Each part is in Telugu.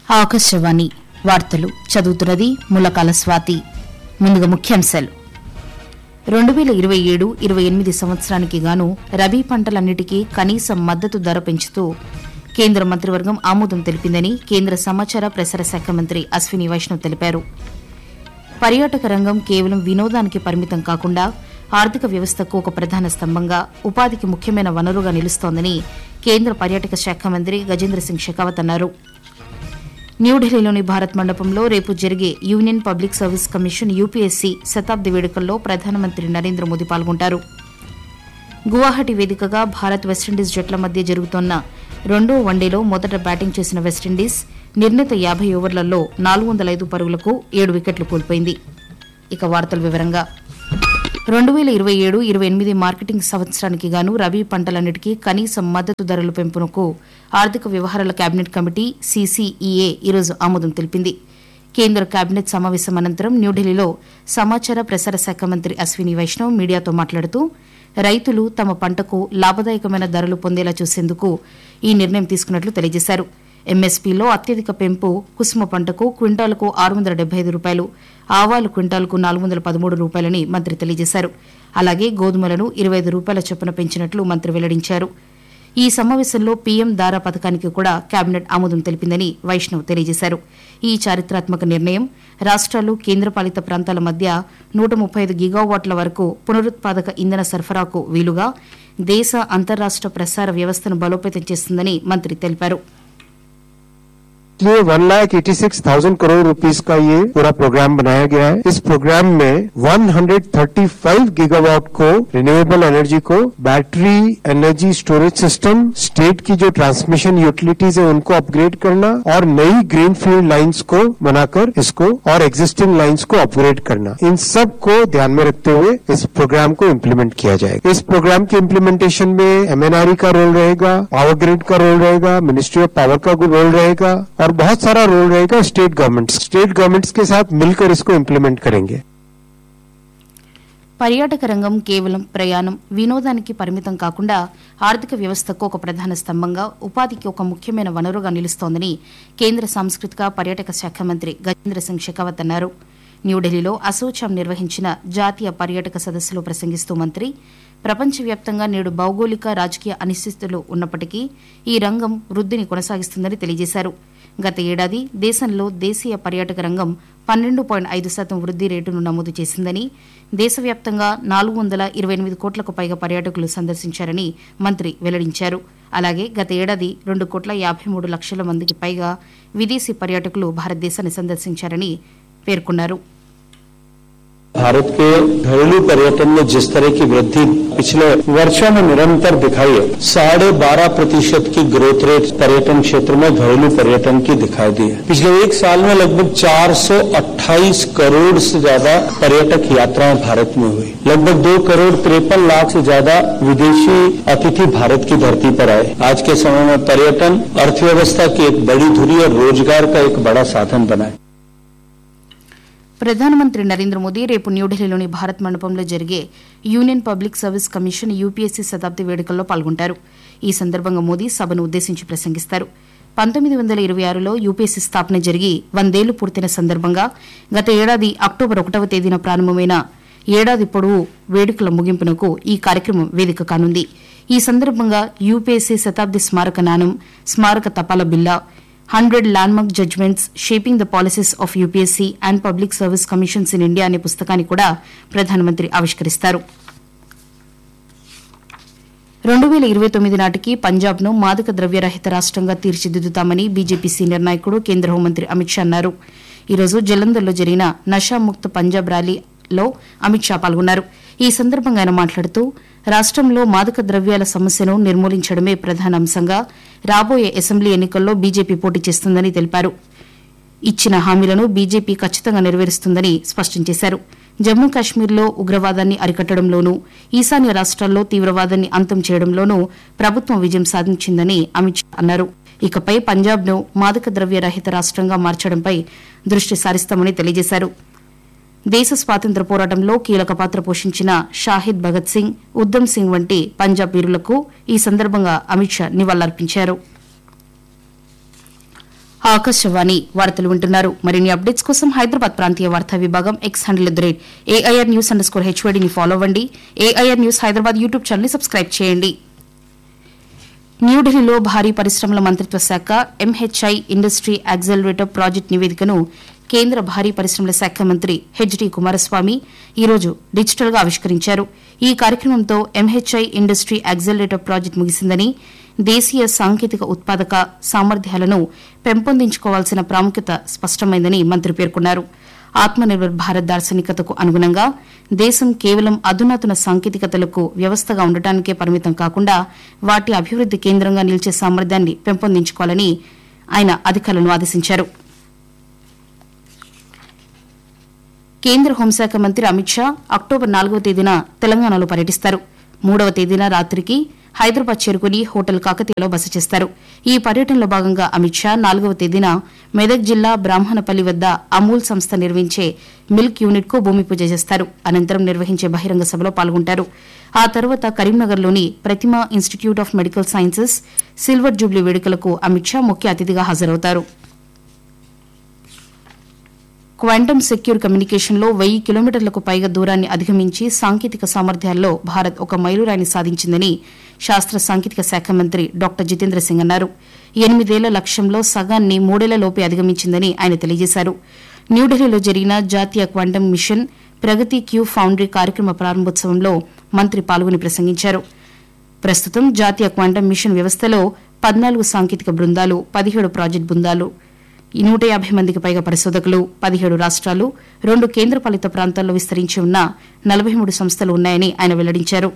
ఆకాశవాణి వార్తలు చదువుతున్నది ములకాల స్వాతి ముందుగా ముఖ్యాంశాలు రెండు వేల ఇరవై ఏడు ఇరవై ఎనిమిది సంవత్సరానికి గాను రబీ పంటలన్నిటికీ కనీస మద్దతు ధర పెంచుతూ కేంద్ర మంత్రివర్గం ఆమోదం తెలిపిందని కేంద్ర సమాచార ప్రసార శాఖ మంత్రి అశ్విని వైష్ణవ్ తెలిపారు పర్యాటక రంగం కేవలం వినోదానికి పరిమితం కాకుండా ఆర్థిక వ్యవస్థకు ఒక ప్రధాన స్తంభంగా ఉపాధికి ముఖ్యమైన వనరుగా నిలుస్తోందని కేంద్ర పర్యాటక శాఖ మంత్రి గజేంద్ర సింగ్ షెకావత్ అన్నారు న్యూఢిల్లీలోని భారత్ మండపంలో రేపు జరిగే union public service commission UPSC శతాబ్ది వేడుకల్లో ప్రధానమంత్రి నరేంద్ర మోదీ పాల్గొంటారు గువాహటి వేదికగా భారత్ వెస్టిండీస్ జట్ల మధ్య జరుగుతోన్న రెండో వన్డేలో మొదట బ్యాటింగ్ చేసిన వెస్టిండీస్ నిర్ణీత యాభై ఓవర్లలో నాలుగు వందల ఐదు పరుగులకు ఏడు వికెట్లు కోల్పోయింది ఇక వార్తల వివరంగా రెండు వేల ఇరవై ఏడు ఇరవై ఎనిమిది మార్కెటింగ్ సంవత్సరానికి గాను రబీ పంటలన్నిటికీ కనీస మద్దతు ధరల పెంపునకు ఆర్థిక వ్యవహారాల కేబినెట్ కమిటీ సీసీఈఏ ఈరోజు ఆమోదం తెలిపింది కేంద్ర కేబినెట్ సమావేశం అనంతరం న్యూఢిల్లీలో సమాచార ప్రసార శాఖ మంత్రి అశ్విని వైష్ణవ్ మీడియాతో మాట్లాడుతూ రైతులు తమ పంటకు లాభదాయకమైన ధరలు పొందేలా చూసేందుకు ఈ నిర్ణయం తీసుకున్నట్లు తెలియజేశారు ఎంఎస్పీలో అత్యధిక పెంపు కుసుమ పంటకు క్వింటాలకు ఆరు వందల డెబ్బై ఐదు రూపాయలు ఆవాలు క్వింటాలకు నాలుగు వందల పదమూడు రూపాయలని మంత్రి తెలియజేశారు అలాగే గోధుమలను ఇరవై ఐదు రూపాయల చొప్పున పెంచినట్లు మంత్రి వెల్లడించారు ఈ సమావేశంలో పీఎం దారా పథకానికి కూడా కేబినెట్ ఆమోదం తెలిపిందని వైష్ణవ్ తెలియజేశారు ఈ చారిత్రాత్మక నిర్ణయం రాష్ట్రాలు కేంద్రపాలిత ప్రాంతాల మధ్య నూట ముప్పై ఐదు గిగావాట్ల వరకు పునరుత్పాదక ఇంధన సరఫరాకు వీలుగా దేశ అంతర్రాష్ట ప్రసార వ్యవస్థను బలోపేతం చేస్తుందని మంత్రి తెలిపారు इसलिए one lakh eighty six thousand crore rupees का ये पूरा प्रोग्राम बनाया गया है इस प्रोग्राम में 135 गीगावाट को रिन्यूएबल एनर्जी को battery energy storage system state की जो ट्रांसमिशन यूटिलिटीज है उनको अपग्रेड करना और नई ग्रीन फील्ड लाइन्स को बनाकर इसको और एग्जिस्टिंग लाइन्स को अपग्रेड करना इन सब को ध्यान में रखते हुए इस प्रोग्राम को इम्प्लीमेंट किया जाएगा इस प्रोग्राम के इम्प्लीमेंटेशन में एमएनआरई का रोल रहेगा पावर ग्रिड का रोल रहेगा मिनिस्ट्री ऑफ पावर का रोल रहेगा और बहुत सारा रोल रहेगा स्टेट गवर्नमेंट स्टेट गवर्नमेंट्स के साथ मिलकर इसको इम्प्लीमेंट करेंगे పర్యాటక రంగం కేవలం ప్రయాణం వినోదానికి పరిమితం కాకుండా ఆర్థిక వ్యవస్థకు ఒక ప్రధాన స్తంభంగా ఉపాధికి ఒక ముఖ్యమైన వనరుగా నిలుస్తోందని కేంద్ర సాంస్కృతిక పర్యాటక శాఖ మంత్రి గజేంద్ర సింగ్ షెకావత్ అన్నారు న్యూఢిల్లీలో అసోచాం నిర్వహించిన జాతీయ పర్యాటక సదస్సులో ప్రసంగిస్తూ మంత్రి ప్రపంచవ్యాప్తంగా నేడు భౌగోళిక రాజకీయ అనిశ్చితులు ఉన్నప్పటికీ ఈ రంగం వృద్దిని కొనసాగిస్తుందని తెలియజేశారు గత ఏడాది దేశంలో దేశీయ పర్యాటక రంగం పన్నెండు పాయింట్ ఐదు శాతం వృద్ది రేటును నమోదు చేసిందని దేశవ్యాప్తంగా నాలుగు వందల ఇరవై ఎనిమిది కోట్లకు పైగా పర్యాటకులు సందర్శించారని మంత్రి వెల్లడించారు అలాగే గత ఏడాది రెండు కోట్ల యాభై మూడు లక్షల మందికి పైగా విదేశీ పర్యాటకులు భారతదేశాన్ని సందర్శించారని పేర్కొన్నారు भारत के घरेलू पर्यटन में जिस तरह की वृद्धि पिछले वर्षों में निरंतर दिखाई है साढ़े बारह प्रतिशत की ग्रोथ रेट पर्यटन क्षेत्र में घरेलू पर्यटन की दिखाई दी है पिछले एक साल में लगभग 428 करोड़ से ज्यादा पर्यटक यात्राएं भारत में हुई लगभग दो करोड़ तिरपन लाख से ज्यादा विदेशी अतिथि भारत की धरती पर आए आज के समय में पर्यटन अर्थव्यवस्था की एक बड़ी धुरी और रोजगार का एक बड़ा साधन बना है ప్రధానమంత్రి నరేంద్ర మోదీ రేపు న్యూఢిల్లీలోని భారత్ మండపంలో జరిగే union public service commission UPSC శతాబ్ది వేడుకల్లో పాల్గొంటారు ఈ సందర్భంగా మోదీ సభను ఉద్దేశించి ప్రసంగిస్తారు పంతొమ్మిది వందల ఇరవై ఆరులో యూపీఎస్సీ స్థాపన జరిగి వందేళ్లు పూర్తయిన సందర్భంగా గత ఏడాది అక్టోబర్ ఒకటవ తేదీన ప్రారంభమైన ఏడాది పొడవు వేడుకల ముగింపునకు ఈ కార్యక్రమం వేదిక కానుంది ఈ సందర్భంగా యూపీఎస్సీ శతాబ్ది స్మారక నాణం స్మారక తపాల బిల్లా hundred landmark judgments shaping the policies of UPSC and public service commissions in India అనే పుస్తకాన్ని కూడా ప్రధానమంత్రి ఆవిష్కరిస్తారు రెండు వేల ఇరవై తొమ్మిది నాటికి పంజాబ్ను మాదక ద్రవ్యరహిత రాష్టంగా తీర్చిదిద్దుతామని బీజేపీ సీనియర్ నాయకుడు కేంద్ర హోంమంత్రి అమిత్ షా అన్నారు ఈరోజు జలంధర్లో జరిగిన నషాముక్త పంజాబ్ ర్యాలీలో అమిత్ షా పాల్గొన్నారు ఈ సందర్భంగా ఆయన మాట్లాడుతూ రాష్టంలో మాదక ద్రవ్యాల సమస్యను నిర్మూలించడమే ప్రధాన అంశంగా రాబోయే అసెంబ్లీ ఎన్నికల్లో బీజేపీ పోటీ చేస్తుందని తెలిపారు ఇచ్చిన హామీలను బీజేపీ ఖచ్చితంగా నెరవేరుస్తుందని స్పష్టం చేశారు జమ్మూ కాశ్మీర్లో ఉగ్రవాదాన్ని అరికట్టడంలోనూ ఈశాన్య రాష్ట్రాల్లో తీవ్రవాదాన్ని అంతం చేయడంలోనూ ప్రభుత్వం విజయం సాధించిందని అమిత్ షా అన్నారు ఇకపై పంజాబ్ను మాదక ద్రవ్య రహిత రాష్టంగా మార్చడంపై దృష్టి సారిస్తామని తెలియజేశారు దేశ స్వాతంత్ర పోరాటంలో కీలక పాత్ర పోషించిన షాహిద్ భగత్ సింగ్ ఉద్దమ్ సింగ్ వంటి పంజాబ్ వీరులకు ఈ సందర్భంగా అమిత్ షా నివాళులర్పించారు ఆకాశవాణి వార్తలు వింటున్నారు మరిన్ని అప్డేట్స్ కోసం హైదరాబాద్ ప్రాంతీయ వార్తా విభాగం X handle at the rate AIR news underscore హెచ్వైడీని ఫాలో అవ్వండి AIR news Hyderabad YouTube channel subscribe చేయండి న్యూఢిల్లీలో భారీ పరిశ్రమల మంత్రిత్వ శాఖ ఎంహెచ్ఐ ఇండస్ట్రీ యాక్సలరేటర్ ప్రాజెక్టు నివేదికను కేంద్ర భారీ పరిశ్రమల శాఖ మంత్రి హెచ్డి కుమారస్వామి ఈ రోజు డిజిటల్ గా ఆవిష్కరించారు ఈ కార్యక్రమంతో ఎంహెచ్ఐ ఇండస్ట్రీ యాక్సలరేటర్ ప్రాజెక్టు ముగిసిందని దేశీయ సాంకేతిక ఉత్పాదక సామర్థ్యాలను పెంపొందించుకోవాల్సిన ప్రాముఖ్యత స్పష్టమైందని మంత్రి పేర్కొన్నారు ఆత్మనిర్భర్ భారత్ దార్శనికతకు అనుగుణంగా దేశం కేవలం అధునాతన సాంకేతికతలకు వ్యవస్థగా ఉండటానికే పరిమితం కాకుండా వాటి అభివృద్ది కేంద్రంగా నిలిచే సామర్థ్యాన్ని పెంపొందించుకోవాలని ఆయన అధికారులను ఆదేశించారు కేంద్ర హోంశాఖ మంత్రి అమిత్ షా అక్టోబర్ నాలుగవ తేదీన తెలంగాణలో పర్యటిస్తారు మూడవ తేదీన రాత్రికి హైదరాబాద్ చేరుకుని హోటల్ కాకతీయలో బస చేస్తారు ఈ పర్యటనలో భాగంగా అమిత్ షా నాలుగవ తేదీన మెదక్ జిల్లా బ్రాహ్మణపల్లి వద్ద అమూల్ సంస్థ నిర్వహించే మిల్క్ యూనిట్ కు భూమి పూజ చేస్తారు అనంతరం నిర్వహించే బహిరంగ సభలో పాల్గొంటారు ఆ తర్వాత కరీంనగర్లోని Pratima institute of medical sciences silver jubilee వేడుకలకు అమిత్ షా ముఖ్య అతిథిగా హాజరవుతారు క్వాంటమ్ సెక్యూర్ కమ్యూనికేషన్లో వెయ్యి కిలోమీటర్లకు పైగా దూరాన్ని అధిగమించి సాంకేతిక సామర్థ్యాల్లో భారత్ ఒక మైలురాయిని సాధించిందని శాస్త్ర సాంకేతిక శాఖ మంత్రి డాక్టర్ జితేంద్ర సింగ్ అన్నారు ఎనిమిదేళ్ల లక్ష్యంలో సగాన్ని మూడేళ్లలోపే అధిగమించిందని ఆయన తెలియజేశారు న్యూఢిల్లీలో జరిగిన జాతీయ క్వాంటమ్ మిషన్ ప్రగతి క్యూ ఫౌండరీ కార్యక్రమ ప్రారంభోత్సవంలో మంత్రి పాల్గొని ప్రసంగించారు ప్రస్తుతం జాతీయ క్వాంటమ్ మిషన్ వ్యవస్థలో పద్నాలుగు సాంకేతిక బృందాలు పదిహేడు ప్రాజెక్టు బృందాలు ఈ నూట యాభై మందికి పైగా పరిశోధకులు పదిహేడు రాష్ట్రాలు రెండు కేంద్రపాలిత ప్రాంతాల్లో విస్తరించి ఉన్న నలభై మూడు సంస్థలు ఉన్నాయని ఆయన వెల్లడించారు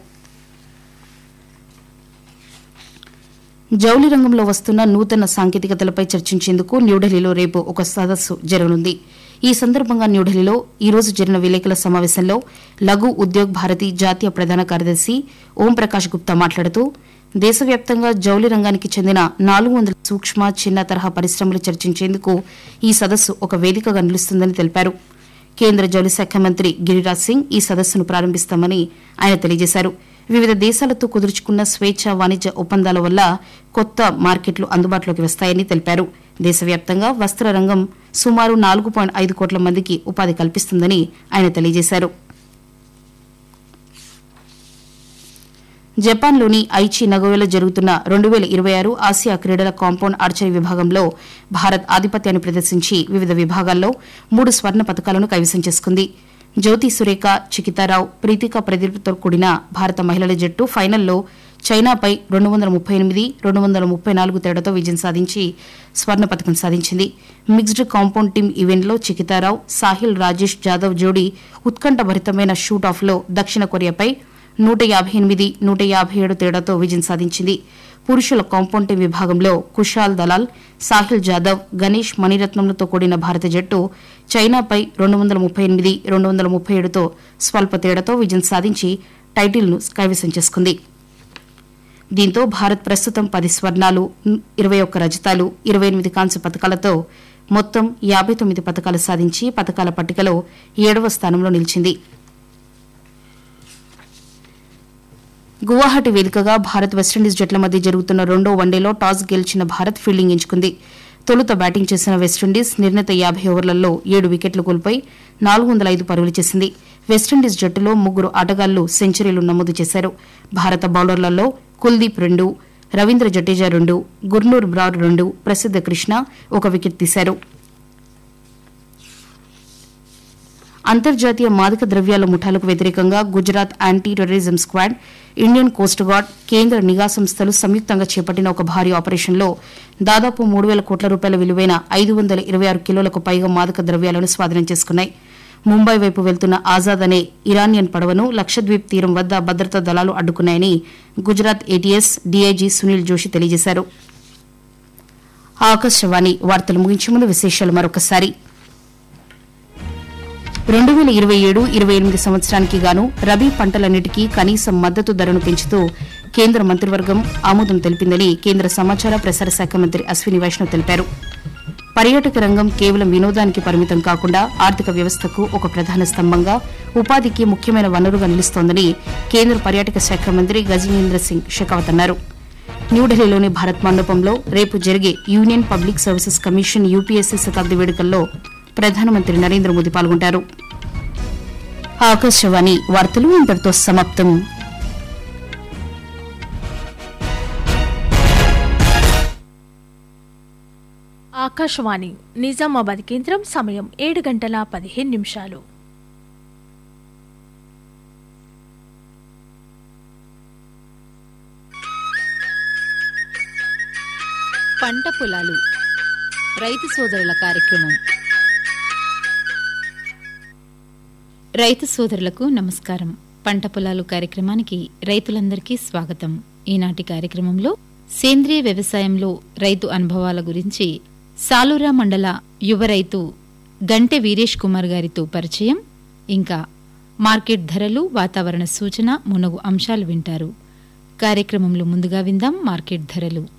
జౌళి రంగంలో వస్తున్న నూతన సాంకేతికతలపై చర్చించేందుకు న్యూఢిల్లీలో రేపు ఒక సదస్సు జరగనుంది ఈ సందర్భంగా న్యూఢిల్లీలో ఈ రోజు జరిగిన విలేకరుల సమావేశంలో లఘు ఉద్యోగ్ భారతి జాతీయ ప్రధాన కార్యదర్శి ఓం ప్రకాష్ గుప్తా మాట్లాడుతూ దేశవ్యాప్తంగా జౌళి రంగానికి చెందిన నాలుగు వందల సూక్ష్మ చిన్న తరహా పరిశ్రమలు చర్చించేందుకు ఈ సదస్సు ఒక వేదికగా నిలుస్తుందని తెలిపారు కేంద్ర జౌళి శాఖ మంత్రి గిరిరాజ్ సింగ్ ఈ సదస్సును ప్రారంభిస్తామని ఆయన తెలియజేశారు వివిధ దేశాలతో కుదుర్చుకున్న స్వేచ్ఛ వాణిజ్య ఒప్పందాల వల్ల కొత్త మార్కెట్లు అందుబాటులోకి వస్తాయని తెలిపారు దేశవ్యాప్తంగా వస్త్ర రంగం సుమారు నాలుగు పాయింట్ ఐదు కోట్ల మందికి ఉపాధి కల్పిస్తుందని ఆయన తెలియజేశారు జపాన్లోని ఐచి నగోయలో జరుగుతున్న రెండు వేల ఇరవై ఆరు ఆసియా క్రీడల కాంపౌండ్ ఆర్చరీ విభాగంలో భారత్ ఆధిపత్యాన్ని ప్రదర్శించి వివిధ విభాగాల్లో మూడు స్వర్ణ పతకాలను కైవసం చేసుకుంది జ్యోతి సురేఖ చికితారావు ప్రీతిక ప్రదీప్తో కూడిన భారత మహిళల జట్టు ఫైనల్లో చైనాపై రెండు వందల ముప్పై ఎనిమిది రెండు వందల ముప్పై నాలుగు తేడాతో విజయం సాధించి స్వర్ణ పతకం సాధించింది మిక్స్డ్ కాంపౌండ్ టీం ఈవెంట్లో చికితారావు సాహిల్ రాజేష్ జాదవ్ జోడీ ఉత్కంఠభరితమైన షూట్ ఆఫ్లో దక్షిణ కొరియాపై నూట యాభై ఎనిమిది నూట యాభై ఏడు తేడాతో విజయం సాధించింది పురుషుల కాంపౌండ్ టీం విభాగంలో కుషాల్ దలాల్ సాహిల్ జాదవ్ గణేష్ మణిరత్నంలతో కూడిన భారత జట్టు చైనాపై రెండు వందల ముప్పై ఎనిమిది రెండు వందల ముప్పై ఏడుతో స్వల్ప తేడాతో విజయం సాధించి టైటిల్ను కైవసం చేసుకుంది దీంతో భారత్ ప్రస్తుతం పది స్వర్ణాలు ఇరవై ఒక్క రజతాలు ఇరవై ఎనిమిది కాంస్య పథకాలతో మొత్తం యాబై తొమ్మిది పథకాలు సాధించి పథకాల పట్టికలో ఏడవ స్థానంలో నిలిచింది గువాహటి వేదికగా భారత్ వెస్టిండీస్ జట్ల మధ్య జరుగుతున్న రెండో వన్డేలో టాస్ గెలిచిన భారత్ ఫీల్డింగ్ ఎంచుకుంది తొలుత బ్యాటింగ్ చేసిన వెస్టిండీస్ నిర్ణీత యాభై ఓవర్లలో ఏడు వికెట్లు కోల్పోయి నాలుగు వందల ఐదు పరుగులు చేసింది వెస్టిండీస్ జట్టులో ముగ్గురు ఆటగాళ్లు సెంచరీలు నమోదు చేశారు భారత బౌలర్లలో కుల్దీప్ రెండు రవీంద్ర జడేజా రెండు గుర్నూర్ బ్రార్ రెండు ప్రసిద్ధ కృష్ణ ఒక వికెట్ తీశారు అంతర్జాతీయ మాదక ద్రవ్యాల ముఠాలకు వ్యతిరేకంగా Gujarat anti terrorism squad Indian coast guard కేంద్ర నిఘా సంస్థలు సంయుక్తంగా చేపట్టిన ఒక భారీ ఆపరేషన్లో దాదాపు మూడు వేల కోట్ల రూపాయల విలువైన ఐదు వందల ఇరవై ఆరు కిలోలకు పైగా మాదక ద్రవ్యాలను స్వాధీనం చేసుకున్నాయి ముంబై వైపు వెళ్తున్న ఆజాద్ అనే ఇరానియన్ పడవను లక్షద్వీప్ తీరం వద్ద భద్రతా దళాలు అడ్డుకున్నాయని గుజరాత్ ఏటీఎస్ డీఐజీ సునీల్ జోషి తెలియజేశారు ఆకాశవాణి వార్తలు ముగించే ముందు విశేషాలు మరొకసారి రెండు వేల ఇరవై ఏడు ఇరవై ఎనిమిది సంవత్సరానికి గాను రబీ పంటలన్నిటికీ కనీస మద్దతు ధరను పెంచుతూ కేంద్ర మంత్రివర్గం ఆమోదం తెలిపిందని కేంద్ర సమాచార ప్రసార శాఖ మంత్రి అశ్విని వైష్ణవ్ తెలిపారు పర్యాటక రంగం కేవలం వినోదానికి పరిమితం కాకుండా ఆర్థిక వ్యవస్థకు ఒక ప్రధాన స్తంభంగా ఉపాధికి ముఖ్యమైన వనరుగా నిలుస్తోందని కేంద్ర పర్యాటక శాఖ మంత్రి గజేంద్ర సింగ్ షెకావత్ అన్నారు న్యూఢిల్లీలోని భారత్ మండపంలో రేపు జరిగే union public services commission UPSC శతాబ్ది వేడుకల్లో ప్రధానమంత్రి నరేంద్ర మోదీ పాల్గొంటారు ఆకాశవాణి వార్తలు ఇంతటితో సమాప్తం ఆకాశవాణి నిజామాబాద్ కేంద్రం సమయం ఏడు గంటల పదిహేను నిమిషాలు పంట పొలాలు రైతు సోదరుల కార్యక్రమం రైతు సోదరులకు నమస్కారం పంట పొలాలు కార్యక్రమానికి రైతులందరికీ స్వాగతం ఈనాటి కార్యక్రమంలో సేంద్రియ వ్యవసాయంలో రైతు అనుభవాల గురించి సాలూరా మండల యువ రైతు గంటె వీరేష్ కుమార్ గారితో పరిచయం ఇంకా మార్కెట్ ధరలు వాతావరణ సూచన మునగు అంశాలు వింటారు కార్యక్రమంలో ముందుగా విందాం మార్కెట్ ధరలు